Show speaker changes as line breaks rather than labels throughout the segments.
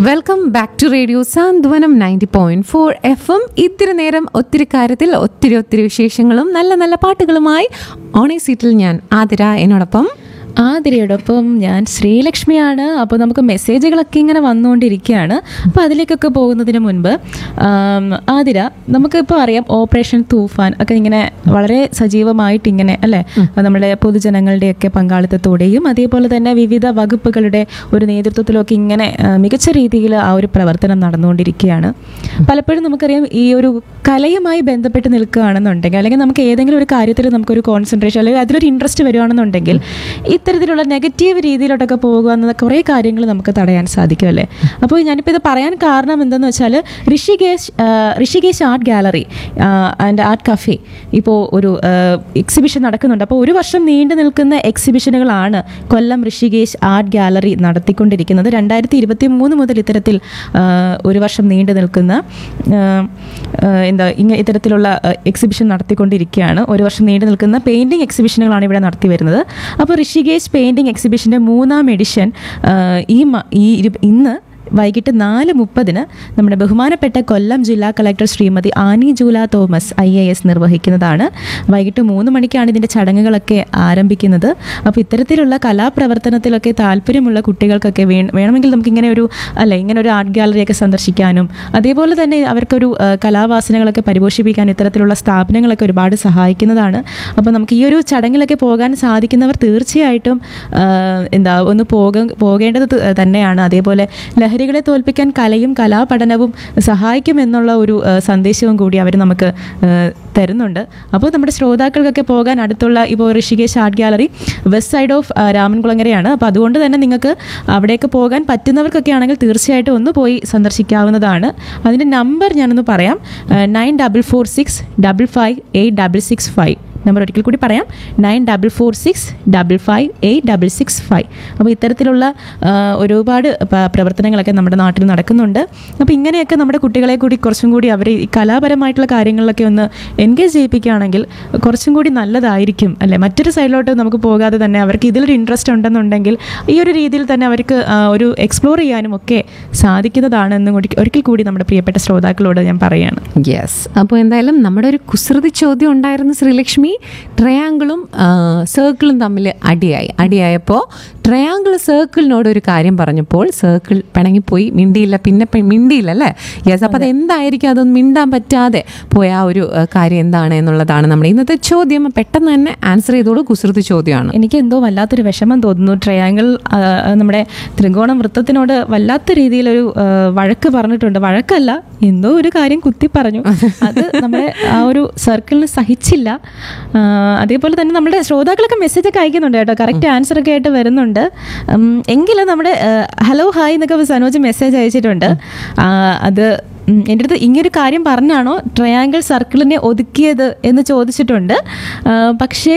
welcome back to radio Santhwanam ninety point four F M ഇത്തിരി നേരം ഒത്തിരി കാര്യത്തിൽ ഒത്തിരി ഒത്തിരി വിശേഷങ്ങളും നല്ല നല്ല പാട്ടുകളുമായി ഓണേ സീറ്റിൽ ഞാൻ ആതിര എന്നോടൊപ്പം
ആതിരയോടൊപ്പം ഞാൻ ശ്രീലക്ഷ്മിയാണ് അപ്പോൾ നമുക്ക് മെസ്സേജുകളൊക്കെ ഇങ്ങനെ വന്നുകൊണ്ടിരിക്കുകയാണ് അപ്പോൾ അതിലേക്കൊക്കെ പോകുന്നതിന് മുൻപ് ആം, ആതിര നമുക്കിപ്പോൾ അറിയാം ഓപ്പറേഷൻ തൂഫാൻ ഒക്കെ ഇങ്ങനെ വളരെ സജീവമായിട്ട് ഇങ്ങനെ അല്ലേ നമ്മുടെ പൊതുജനങ്ങളുടെയൊക്കെ പങ്കാളിത്തത്തോടെയും അതേപോലെ തന്നെ വിവിധ വകുപ്പുകളുടെ ഒരു നേതൃത്വത്തിലൊക്കെ ഇങ്ങനെ ആ, മികച്ച രീതിയിൽ ആ ഒരു പ്രവർത്തനം നടന്നുകൊണ്ടിരിക്കുകയാണ് പലപ്പോഴും നമുക്കറിയാം ഈ ഒരു കലയുമായി ബന്ധപ്പെട്ട് നിൽക്കുകയാണെന്നുണ്ടെങ്കിൽ അല്ലെങ്കിൽ നമുക്ക് ഏതെങ്കിലും ഒരു കാര്യത്തിൽ നമുക്കൊരു കോൺസെൻട്രേഷൻ അല്ലെങ്കിൽ അതിലൊരു ഇൻട്രസ്റ്റ് വരുവാണെന്നുണ്ടെങ്കിൽ ഇത്തരത്തിലുള്ള നെഗറ്റീവ് രീതിയിലോട്ടൊക്കെ പോകുക എന്ന കുറേ കാര്യങ്ങൾ നമുക്ക് തടയാൻ സാധിക്കും അല്ലേ അപ്പോൾ ഞാനിപ്പോൾ ഇത് പറയാൻ കാരണം എന്തെന്ന് വെച്ചാൽ ഋഷികേശ് ആ, Rishikesh art gallery and art cafe ഇപ്പോൾ ഒരു എക്സിബിഷൻ നടക്കുന്നുണ്ട് അപ്പോൾ ഒരു വർഷം നീണ്ടു നിൽക്കുന്ന എക്സിബിഷനുകളാണ് കൊല്ലം ഋഷികേശ് ആർട്ട് ഗാലറി നടത്തിക്കൊണ്ടിരിക്കുന്നത് രണ്ടായിരത്തി ഇരുപത്തി മൂന്ന് മുതൽ ഇത്തരത്തിൽ ആ, ഒരു വർഷം നീണ്ടു നിൽക്കുന്ന ആ, ആ, എന്താ ഇങ്ങനെ ഇത്തരത്തിലുള്ള എക്സിബിഷൻ നടത്തിക്കൊണ്ടിരിക്കുകയാണ് ഒരു വർഷം നീണ്ടു നിൽക്കുന്ന പെയിൻറ്റിങ് എക്സിബിഷനുകളാണ് ഇവിടെ നടത്തി വരുന്നത് അപ്പോൾ ഋഷികേശ് പെയിൻറ്റിങ് എക്സിബിഷൻ്റെ മൂന്നാം എഡിഷൻ ആ, ഈ മ- ഈ ഇരു- ഇന്ന് വൈകിട്ട് നാല് മുപ്പതിന് നമ്മുടെ ബഹുമാനപ്പെട്ട കൊല്ലം ജില്ലാ collector Shrimati Annie Jula Thomas I A S നിർവഹിക്കുന്നതാണ് വൈകിട്ട് മൂന്ന് മണിക്കാണ് ഇതിൻ്റെ ചടങ്ങുകളൊക്കെ ആരംഭിക്കുന്നത് അപ്പോൾ ഇത്തരത്തിലുള്ള കലാപ്രവർത്തനത്തിലൊക്കെ താല്പര്യമുള്ള കുട്ടികൾക്കൊക്കെ വേ വേണമെങ്കിൽ നമുക്ക് ഇങ്ങനെ ഒരു അല്ല ഇങ്ങനെ ഒരു ആർട്ട് ഗാലറിയൊക്കെ സന്ദർശിക്കാനും അതേപോലെ തന്നെ അവർക്കൊരു ആ, കലാവാസനകളൊക്കെ പരിപോഷിപ്പിക്കാൻ ഇത്തരത്തിലുള്ള സ്ഥാപനങ്ങളൊക്കെ ഒരുപാട് സഹായിക്കുന്നതാണ് അപ്പോൾ നമുക്ക് ഈ ഒരു ചടങ്ങിലൊക്കെ പോകാൻ സാധിക്കുന്നവർ തീർച്ചയായിട്ടും ആ, എന്താ ഒന്ന് പോക പോകേണ്ടത് ത- തന്നെയാണ് അതേപോലെ ലഹരികളെ തോൽപ്പിക്കാൻ കലയും കലാപഠനവും സഹായിക്കുമെന്നുള്ള ഒരു ആ, സന്ദേശവും കൂടി അവർ നമുക്ക് ആ, തരുന്നുണ്ട് അപ്പോൾ നമ്മുടെ ശ്രോതാക്കൾക്കൊക്കെ പോകാൻ അടുത്തുള്ള ഇപ്പോൾ Rishikesh art gallery west side of ആ, രാമൻകുളങ്ങരയാണ് അപ്പോൾ അതുകൊണ്ട് തന്നെ നിങ്ങൾക്ക് അവിടേക്ക് പോകാൻ പറ്റുന്നവർക്കൊക്കെ ആണെങ്കിൽ തീർച്ചയായിട്ടും ഒന്ന് പോയി സന്ദർശിക്കാവുന്നതാണ് അതിൻ്റെ നമ്പർ ഞാനൊന്ന് പറയാം nine double four six double five eight double six five number ഒരിക്കൽ കൂടി പറയാം nine double four six double five eight double six five അപ്പോൾ ഇത്തരത്തിലുള്ള ആ, ഒരുപാട് പ- പ്രവർത്തനങ്ങളൊക്കെ നമ്മുടെ നാട്ടിൽ നടക്കുന്നുണ്ട് അപ്പോൾ ഇങ്ങനെയൊക്കെ നമ്മുടെ കുട്ടികളെ കൂടി കുറച്ചും കൂടി അവർ ഈ കലാപരമായിട്ടുള്ള കാര്യങ്ങളിലൊക്കെ ഒന്ന് എൻഗേജ് ചെയ്യിപ്പിക്കുകയാണെങ്കിൽ കുറച്ചും കൂടി നല്ലതായിരിക്കും അല്ലേ മറ്റൊരു സൈഡിലോട്ട് നമുക്ക് പോകാതെ തന്നെ അവർക്ക് ഇതിലൊരു ഇൻട്രസ്റ്റ് ഉണ്ടെന്നുണ്ടെങ്കിൽ ഈ ഒരു രീതിയിൽ തന്നെ അവർക്ക് ആ, ഒരു എക്സ്പ്ലോർ ചെയ്യാനും ഒക്കെ സാധിക്കുന്നതാണ് എന്ന് കൂടി ഒരിക്കൽ കൂടി നമ്മുടെ പ്രിയപ്പെട്ട ശ്രോതാക്കളോട് ഞാൻ പറയുകയാണ്
യെസ് അപ്പോൾ എന്തായാലും നമ്മുടെ ഒരു കുസൃതി ചോദ്യം ഉണ്ടായിരുന്നു ശ്രീലക്ഷ്മി ട്രയാങ്കിളും സർക്കിളും തമ്മിൽ അടിയായി അടിയായപ്പോൾ ട്രയാങ്കിൾ സർക്കിളിനോട് ഒരു കാര്യം പറഞ്ഞപ്പോൾ സർക്കിൾ പിണങ്ങിപ്പോയി മിണ്ടിയില്ല പിന്നെ പെ- മിണ്ടിയില്ല അല്ലേ യെസ് അപ്പോൾ അത് എന്തായിരിക്കും അതൊന്നും മിണ്ടാൻ പറ്റാതെ പോയ ആ ഒരു ആ, കാര്യം എന്താണ് എന്നുള്ളതാണ് നമ്മുടെ ഇന്നത്തെ ചോദ്യം പെട്ടെന്ന് തന്നെ ആൻസർ ചെയ്തോളൂ കുസൃതി ചോദ്യമാണ്
എനിക്ക് എന്തോ വല്ലാത്തൊരു വിഷമം തോന്നുന്നു ട്രയാങ്കിൾ ആ, നമ്മുടെ ത്രികോണം വൃത്തത്തിനോട് വല്ലാത്ത രീതിയിലൊരു ആ, വഴക്ക് പറഞ്ഞിട്ടുണ്ട് വഴക്കല്ല എന്തോ ഒരു കാര്യം കുത്തി പറഞ്ഞു അത് നമ്മുടെ ആ ഒരു സർക്കിളിന് സഹിച്ചില്ല ആ, അതേപോലെ തന്നെ നമ്മുടെ ശ്രോതാക്കളൊക്കെ മെസ്സേജ് ഒക്കെ അയക്കുന്നുണ്ട് കേട്ടോ കറക്റ്റ് ആൻസർ ഒക്കെ ആയിട്ട് വരുന്നുണ്ട് ഉം, എങ്കിലും നമ്മുടെ ആ, ഹലോ ഹായ് എന്നൊക്കെ സനോജ് മെസ്സേജ് അയച്ചിട്ടുണ്ട് ആ, അത് ഉം, എൻ്റെ അടുത്ത് ഇങ്ങനൊരു കാര്യം പറഞ്ഞാണോ ട്രയാങ്കിൾ സർക്കിളിനെ ഒതുക്കിയത് എന്ന് ചോദിച്ചിട്ടുണ്ട് ആ, പക്ഷേ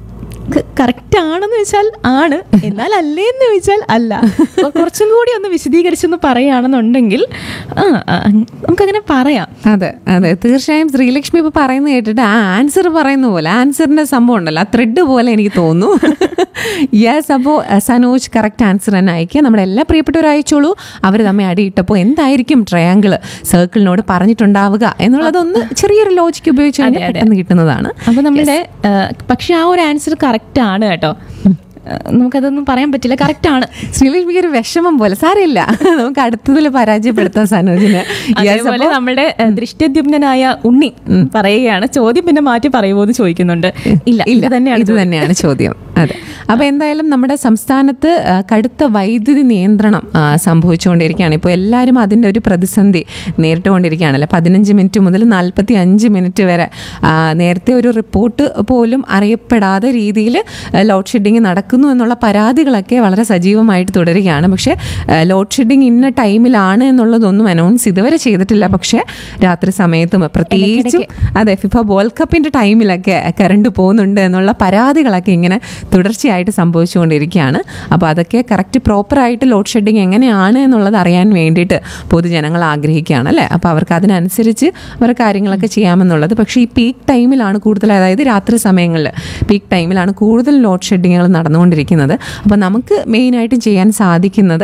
കറക്റ്റ് ആണെന്ന് ചോദിച്ചാൽ ആണ് എന്നാൽ അല്ലേ എന്ന് ചോദിച്ചാൽ അല്ല അപ്പോൾ കുറച്ചും കൂടി ഒന്ന് വിശദീകരിച്ചൊന്ന് പറയുകയാണെന്നുണ്ടെങ്കിൽ ആ ആ, നമുക്കങ്ങനെ പറയാം
അതെ അതെ തീർച്ചയായും ശ്രീലക്ഷ്മി ഇപ്പോൾ പറയുന്നത് കേട്ടിട്ട് ആ ആൻസർ പറയുന്ന പോലെ ആൻസറിന്റെ സംഭവം ഉണ്ടല്ലോ ആ ത്രെഡ് പോലെ എനിക്ക് തോന്നുന്നു യെസ് അപ്പോൾ സനോജ് കറക്റ്റ് ആൻസർ തന്നെ അയക്കുക നമ്മുടെ എല്ലാ പ്രിയപ്പെട്ടവരും അയച്ചോളൂ അവർ തമ്മിൽ അടിയിട്ടപ്പോൾ എന്തായിരിക്കും ട്രയാങ്കിൾ സർക്കിളിനോട് പറഞ്ഞിട്ടുണ്ടാവുക എന്നുള്ളതൊന്ന് ചെറിയൊരു ലോജിക്ക് ഉപയോഗിച്ച് കഴിഞ്ഞാൽ പെട്ടെന്ന് കിട്ടുന്നതാണ്
അപ്പോൾ നമ്മുടെ ആ, പക്ഷെ ആ ഒരു ആൻസർ കറക്റ്റ് ആണ് കേട്ടോ ആ, നമുക്കതൊന്നും പറയാൻ പറ്റില്ല കറക്റ്റ് ആണ്
ശ്രീലക്ഷ്മിക്ക് ഒരു വിഷമം പോലെ സാരമില്ല നമുക്ക് അടുത്തതിൽ പരാജയപ്പെടുത്താം സനോജിന് Yes,
അതേപോലെ നമ്മുടെ ഏഹ്, ദൃഷ്ടദ്യുമ്നായ ഉണ്ണി പറയുകയാണ് ചോദ്യം പിന്നെ മാറ്റി പറയുമോ എന്ന് ചോദിക്കുന്നുണ്ട് ഇല്ല
ഇല്ല
ഇത് തന്നെയാണ്
ഇത് തന്നെയാണ് ചോദ്യം അതെ അപ്പൊ എന്തായാലും നമ്മുടെ സംസ്ഥാനത്ത് ആ, കടുത്ത വൈദ്യുതി നിയന്ത്രണം ആ, സംഭവിച്ചുകൊണ്ടിരിക്കുകയാണ് ഇപ്പോൾ എല്ലാവരും അതിൻ്റെ ഒരു പ്രതിസന്ധി നേരിട്ടുകൊണ്ടിരിക്കുകയാണല്ലോ പതിനഞ്ച് മിനിറ്റ് മുതൽ നാൽപ്പത്തി അഞ്ച് മിനിറ്റ് വരെ ആ, നേരത്തെ ഒരു റിപ്പോർട്ട് പോലും അറിയപ്പെടാതെ രീതിയിൽ ലോഡ് ഷെഡിങ് നടക്കുന്നു എന്നുള്ള പരാതികളൊക്കെ വളരെ സജീവമായിട്ട് തുടരുകയാണ് പക്ഷേ ലോഡ് ഷെഡിങ് ഇന്ന ടൈമിലാണ് എന്നുള്ളതൊന്നും അനൗൺസ് ഇതുവരെ ചെയ്തിട്ടില്ല പക്ഷേ രാത്രി സമയത്തും പ്രത്യേകിച്ചും അതെ ഫിഫ വേൾഡ് കപ്പിന്റെ ടൈമിലൊക്കെ കറണ്ട് പോകുന്നുണ്ട് എന്നുള്ള പരാതികളൊക്കെ ഇങ്ങനെ തുടർച്ചയായിട്ട് സംഭവിച്ചുകൊണ്ടിരിക്കുകയാണ് അപ്പോൾ അതൊക്കെ കറക്റ്റ് പ്രോപ്പറായിട്ട് ലോഡ് ഷെഡിങ് എങ്ങനെയാണ് എന്നുള്ളത് അറിയാൻ വേണ്ടിയിട്ട് പൊതുജനങ്ങൾ ആഗ്രഹിക്കുകയാണ് അല്ലേ അപ്പോൾ അവർക്ക് അതിനനുസരിച്ച് അവർ കാര്യങ്ങളൊക്കെ ചെയ്യാമെന്നുള്ളത് പക്ഷേ ഈ പീക്ക് ടൈമിലാണ് കൂടുതൽ അതായത് രാത്രി സമയങ്ങളിൽ പീക്ക് ടൈമിലാണ് കൂടുതൽ ലോഡ് ഷെഡിങ്ങുകൾ നടന്നുകൊണ്ടിരിക്കുന്നത് അപ്പോൾ നമുക്ക് മെയിനായിട്ടും ചെയ്യാൻ സാധിക്കുന്നത്